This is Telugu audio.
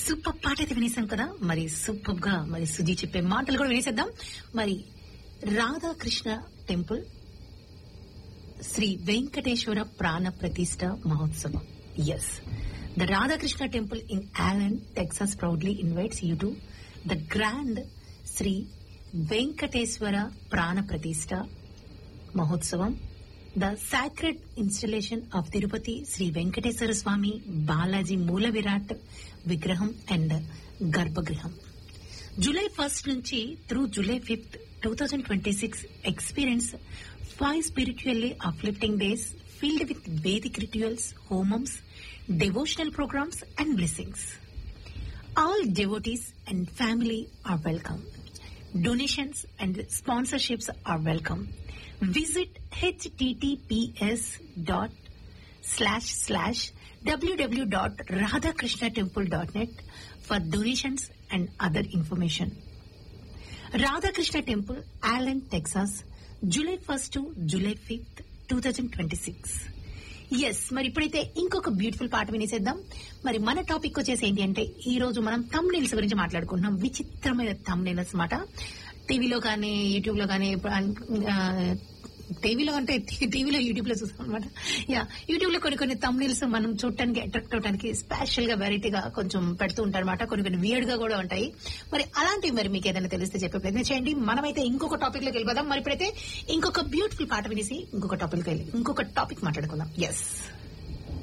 సూపర్ పాట అయితే వినేసాం కదా మరి సూపర్ గా మరి సుజీ చెప్పే మాటలు కూడా వినేసేద్దాం మరి Radhakrishna temple Shri Venkateswara Prana Pratishtha Mahotsavam yes the Radhakrishna temple in Allen Texas proudly invites you to the grand Shri Venkateswara Prana Pratishtha Mahotsavam the sacred installation of Tirupati Shri Venkateswara Swami Balaji Moola Virat Vigraham and Garbhagriham July first నుంచి through July fifth two thousand twenty six experience five spiritually uplifting days filled with Vedic rituals homams devotional programs and blessings. All devotees and family are welcome. Donations and sponsorships are welcome. Visit https dot slash slash www.radhakrishnatemple.net for donations and other information. Radhakrishna Temple, Allen, Texas, July 1st to July 5th, 2026. Yes మరి ఇప్పుడైతే ఇంకొక బ్యూటిఫుల్ పాట వినేసేద్దాం మరి మన టాపిక్ వచ్చేసి ఏంటి అంటే ఈ రోజు మనం తమ్నైల్స్ గురించి మాట్లాడుకుంటున్నాం విచిత్రమైన తమ్నైల్స్ మాట టీవీలో కానీ యూట్యూబ్ లో కానీ టీవీలో అంటే టీవీలో యూట్యూబ్ లో చూస్తాం అనమాట యా యూట్యూబ్ లో కొన్ని కొన్ని తమ్నైల్స్ మనం చూడటానికి అట్రాక్ట్ అవడానికి స్పెషల్ గా వెరైటీగా కొంచెం పెడుతూ ఉంటారు అనమాట కొన్ని కొన్ని వియర్డ్ గా కూడా ఉంటాయి మరి అలాంటివి మరి మీకు ఏదైనా తెలిస్తే చెప్పే ప్రయత్నం చేయండి మనమైతే ఇంకొక టాపిక్ లోకి వెళ్ళిపోదాం మరి ఇప్పుడైతే ఇంకొక బ్యూటిఫుల్ పాట వినేసి ఇంకొక టాపిక్ వెళ్ళి ఇంకొక టాపిక్ మాట్లాడుకుందాం ఎస్